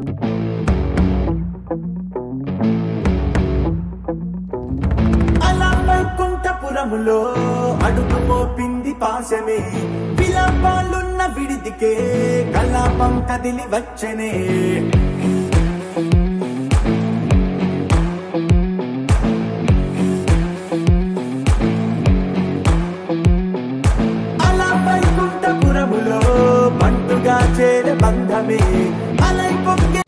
అలా వైకుంఠపురములో అడుగు మోపింది పాశమే విలాపాలున్న విడిదికే కలాపం కదిలి వచ్చనే అలా వైకుంఠపురములో పంటుగా చేరే బంధమే అలై పొంగే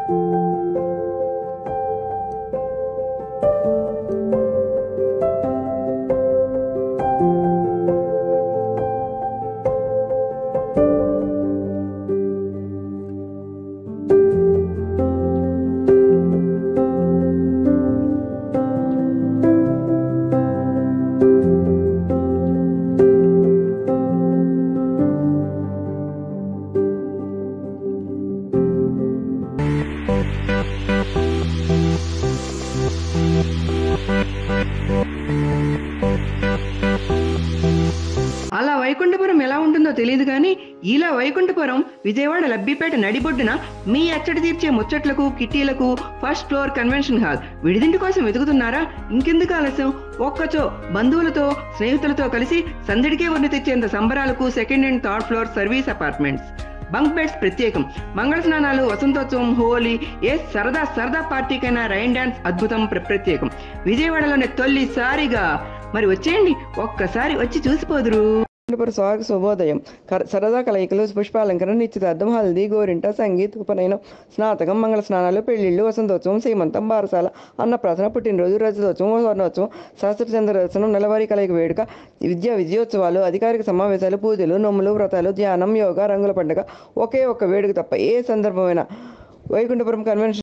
అలా వైకుంఠపురం ఎలా ఉంటుందో తెలియదు కానీ ఇలా వైకుంఠపురం విజయవాడ లబ్బిపేట నడిబొడ్డున మీ అచ్చడి తీర్చే ముచ్చట్లకు కిట్టీలకు ఫస్ట్ ఫ్లోర్ కన్వెన్షన్ హాల్ విడిదింటి కోసం వెతుకుతున్నారా ఇంకెందుకు ఆలస్యం ఒక్కచో బంధువులతో స్నేహితులతో కలిసి సందడికే వడ్డు తెచ్చేంత సంబరాలకు second and third floor service apartments bunk beds ప్రత్యేకం మంగళ స్నానాలు వసంతోత్సవం హోలీ ఏ సరదా సరదా పార్టీకైనా రైన్ డాన్స్ అద్భుతం ప్ర- ప్రత్యేకం విజయవాడలోనే తొలిసారిగా మరి వచ్చేయండి ఒక్కసారి వచ్చి చూసిపోదురు స్వాగత శుభోదయం కర- సరదా కలయికలు పుష్పాలంకరణ నిశ్చితార్థం హల్దీ గోరింట సంగీత్ ఉపనయనం స్నాతకం మంగళ స్నానాలు పెళ్లిళ్ళు వసంతోత్సవం సీమంతం బారసాల అన్నప్రాసన పుట్టినరోజు రజతోత్సవం స్వర్ణోత్సవం సహస్ర చంద్ర దర్శనం నెలవారీ కలయిక వేడుక విద్యా విజయోత్సవాలు అధికారిక సమావేశాలు పూజలు నోములు వ్రతాలు ధ్యానం యోగా రంగుల పండుగ ఒకే ఒక్క వేడుక తప్ప ఏ సందర్భమైనా వైకుంఠపురం కన్వెన్షన్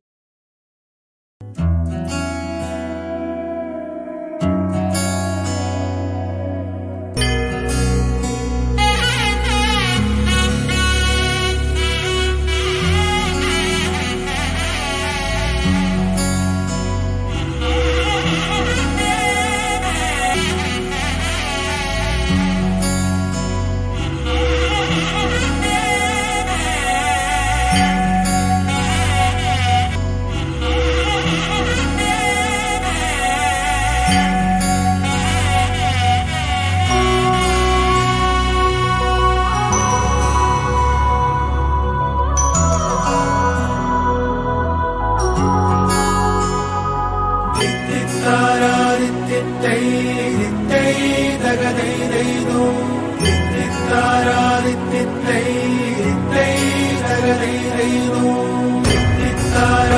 తారా